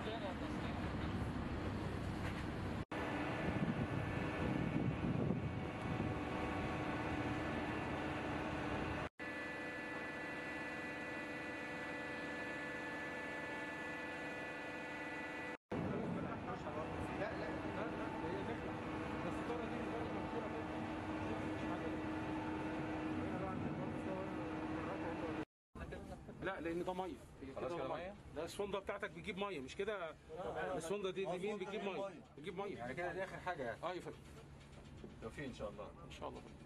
صيانه وتصنيع لا لا لا لا هي داخله بس الطاره دي مجرد مقفوله كده مش حاجه هنا بقى عند لا لان ده ميه هي خلاص كده مية. مية؟ ده السونده بتاعتك بتجيب ميه مش كده السونده دي اليمين بتجيب ميه بتجيب ميه يعني كده دي اخر حاجه يعني اه يا فندم توفيق ان شاء الله ان شاء الله